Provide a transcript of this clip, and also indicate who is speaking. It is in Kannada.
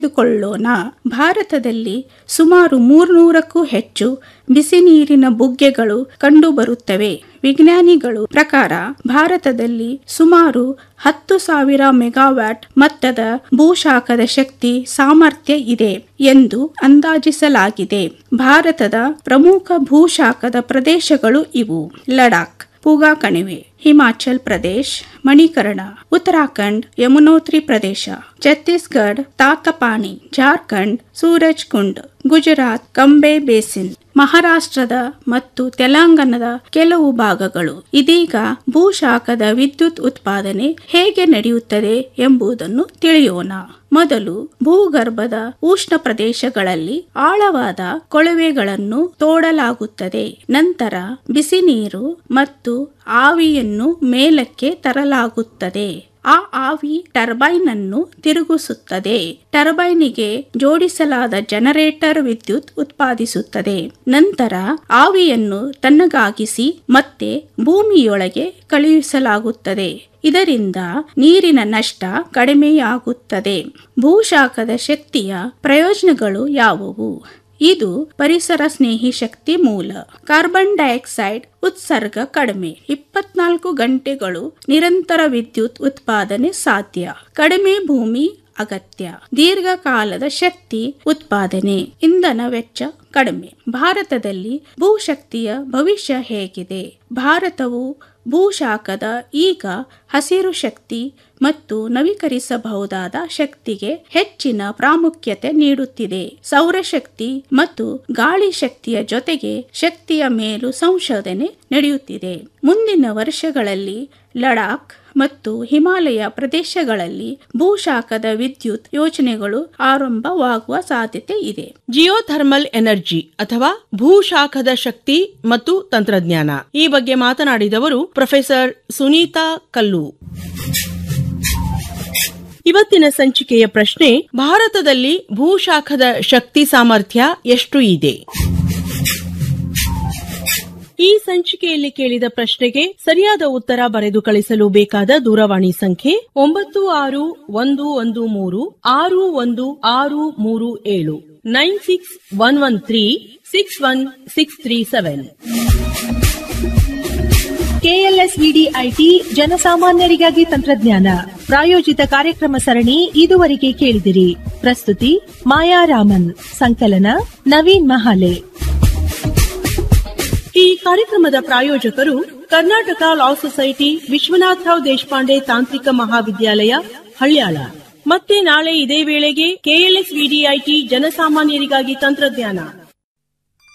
Speaker 1: ತಿಳಿದುಕೊಳ್ಳೋಣ ಭಾರತದಲ್ಲಿ ಸುಮಾರು ಮೂರ್ನೂರಕ್ಕೂ ಹೆಚ್ಚು ಬಿಸಿ ನೀರಿನ ಬುಗ್ಗೆಗಳು ಕಂಡುಬರುತ್ತವೆ ವಿಜ್ಞಾನಿಗಳು ಪ್ರಕಾರ ಭಾರತದಲ್ಲಿ ಸುಮಾರು ಹತ್ತು ಸಾವಿರ ಮೆಗಾವ್ಯಾಟ್ ಮಟ್ಟದ ಭೂಶಾಖದ ಶಕ್ತಿ ಸಾಮರ್ಥ್ಯ ಇದೆ ಎಂದು ಅಂದಾಜಿಸಲಾಗಿದೆ ಭಾರತದ ಪ್ರಮುಖ ಭೂಶಾಖದ ಪ್ರದೇಶಗಳು ಇವು ಲಡಾಖ್ ಪೂಗಾ ಕಣಿವೆ ಹಿಮಾಚಲ್ ಪ್ರದೇಶ್ ಮಣಿಕರಣ ಉತ್ತರಾಖಂಡ್ ಯಮುನೋತ್ರಿ ಪ್ರದೇಶ ಛತ್ತೀಸ್ಗಢ ತಾತಪಾಣಿ ಜಾರ್ಖಂಡ್ ಸೂರಜ್ ಕುಂಡ್ ಗುಜರಾತ್ ಕಂಬೆ ಬೇಸಿನ್ ಮಹಾರಾಷ್ಟ್ರದ ಮತ್ತು ತೆಲಂಗಾಣದ ಕೆಲವು ಭಾಗಗಳು ಇದೀಗ ಭೂಶಾಖದ ವಿದ್ಯುತ್ ಉತ್ಪಾದನೆ ಹೇಗೆ ನಡೆಯುತ್ತದೆ ಎಂಬುದನ್ನು ತಿಳಿಯೋಣ ಮೊದಲು ಭೂಗರ್ಭದ ಉಷ್ಣ ಪ್ರದೇಶಗಳಲ್ಲಿ ಆಳವಾದ ಕೊಳವೆಗಳನ್ನು ತೋಡಲಾಗುತ್ತದೆ ನಂತರ ಬಿಸಿ ನೀರು ಮತ್ತು ಆವಿಯನ್ನು ಮೇಲಕ್ಕೆ ತರಲಾಗುತ್ತದೆ ಆ ಆವಿ ಟರ್ಬೈನ್ ಅನ್ನು ತಿರುಗಿಸುತ್ತದೆ ಟರ್ಬೈನಿಗೆ ಜೋಡಿಸಲಾದ ಜನರೇಟರ್ ವಿದ್ಯುತ್ ಉತ್ಪಾದಿಸುತ್ತದೆ ನಂತರ ಆವಿಯನ್ನು ತಣ್ಣಗಾಗಿಸಿ ಮತ್ತೆ ಭೂಮಿಯೊಳಗೆ ಕಳುಹಿಸಲಾಗುತ್ತದೆ ಇದರಿಂದ ನೀರಿನ ನಷ್ಟ ಕಡಿಮೆಯಾಗುತ್ತದೆ ಭೂಶಾಖದ ಶಕ್ತಿಯ ಪ್ರಯೋಜನಗಳು ಯಾವುವು ಇದು ಪರಿಸರ ಸ್ನೇಹಿ ಶಕ್ತಿ ಮೂಲ ಕಾರ್ಬನ್ ಡೈಆಕ್ಸೈಡ್ ಉತ್ಸರ್ಗ ಕಡಿಮೆ ಇಪ್ಪತ್ನಾಲ್ಕು ಗಂಟೆಗಳು ನಿರಂತರ ವಿದ್ಯುತ್ ಉತ್ಪಾದನೆ ಸಾಧ್ಯ ಕಡಿಮೆ ಭೂಮಿ ಅಗತ್ಯ ದೀರ್ಘಕಾಲದ ಶಕ್ತಿ ಉತ್ಪಾದನೆ ಇಂಧನ ವೆಚ್ಚ ಕಡಿಮೆ ಭಾರತದಲ್ಲಿ ಭೂಶಕ್ತಿಯ ಭವಿಷ್ಯ ಹೇಗಿದೆ ಭಾರತವು ಭೂಶಾಖದ ಈಗ ಹಸಿರು ಶಕ್ತಿ ಮತ್ತು ನವೀಕರಿಸಬಹುದಾದ ಶಕ್ತಿಗೆ ಹೆಚ್ಚಿನ ಪ್ರಾಮುಖ್ಯತೆ ನೀಡುತ್ತಿದೆ ಸೌರಶಕ್ತಿ ಮತ್ತು ಗಾಳಿ ಶಕ್ತಿಯ ಜೊತೆಗೆ ಶಕ್ತಿಯ ಮೇಲೂ ಸಂಶೋಧನೆ ನಡೆಯುತ್ತಿದೆ ಮುಂದಿನ ವರ್ಷಗಳಲ್ಲಿ ಲಡಾಖ್ ಮತ್ತು ಹಿಮಾಲಯ ಪ್ರದೇಶಗಳಲ್ಲಿ ಭೂಶಾಖದ ವಿದ್ಯುತ್ ಯೋಜನೆಗಳು ಆರಂಭವಾಗುವ ಸಾಧ್ಯತೆ ಇದೆ
Speaker 2: ಜಿಯೋಥರ್ಮಲ್ ಎನರ್ಜಿ ಅಥವಾ ಭೂಶಾಖದ ಶಕ್ತಿ ಮತ್ತು ತಂತ್ರಜ್ಞಾನ ಈ ಬಗ್ಗೆ ಮಾತನಾಡಿದವರು ಪ್ರೊಫೆಸರ್ ಸುನೀತಾ ಕಲ್ಲು ಇವತ್ತಿನ ಸಂಚಿಕೆಯ ಪ್ರಶ್ನೆ ಭಾರತದಲ್ಲಿ ಭೂಶಾಖದ ಶಕ್ತಿ ಸಾಮರ್ಥ್ಯ ಎಷ್ಟು ಇದೆ ಈ ಸಂಚಿಕೆಯಲ್ಲಿ ಕೇಳಿದ ಪ್ರಶ್ನೆಗೆ ಸರಿಯಾದ ಉತ್ತರ ಬರೆದು ಕಳಿಸಲು ಬೇಕಾದ ದೂರವಾಣಿ ಸಂಖ್ಯೆ ಒಂಬತ್ತು ಆರು ಒಂದು ಒಂದು ಮೂರು ಆರು ಒಂದು ಆರು ಮೂರು ಏಳು nine six one one three six one six three seven
Speaker 3: KLS VDIT ಜನಸಾಮಾನ್ಯರಿಗಾಗಿ ತಂತ್ರಜ್ಞಾನ ಪ್ರಾಯೋಜಿತ ಕಾರ್ಯಕ್ರಮ ಸರಣಿ ಇದುವರೆಗೆ ಕೇಳಿದಿರಿ ಪ್ರಸ್ತುತಿ ಮಾಯಾ ರಾಮನ್ ಸಂಕಲನ ನವೀನ್ ಮಹಾಲೆ
Speaker 2: ಈ ಕಾರ್ಯಕ್ರಮದ ಪ್ರಾಯೋಜಕರು ಕರ್ನಾಟಕ ಲಾ ಸೊಸೈಟಿ ವಿಶ್ವನಾಥರಾವ್ ದೇಶಪಾಂಡೆ ತಾಂತ್ರಿಕ ಮಹಾವಿದ್ಯಾಲಯ ಹಳ್ಯಾಳ ಮತ್ತೆ ನಾಳೆ ಇದೇ ವೇಳೆಗೆ ಕೆಎಲ್ಎಸ್ ವಿಡಿಐಟಿ ಜನಸಾಮಾನ್ಯರಿಗಾಗಿ ತಂತ್ರಜ್ಞಾನ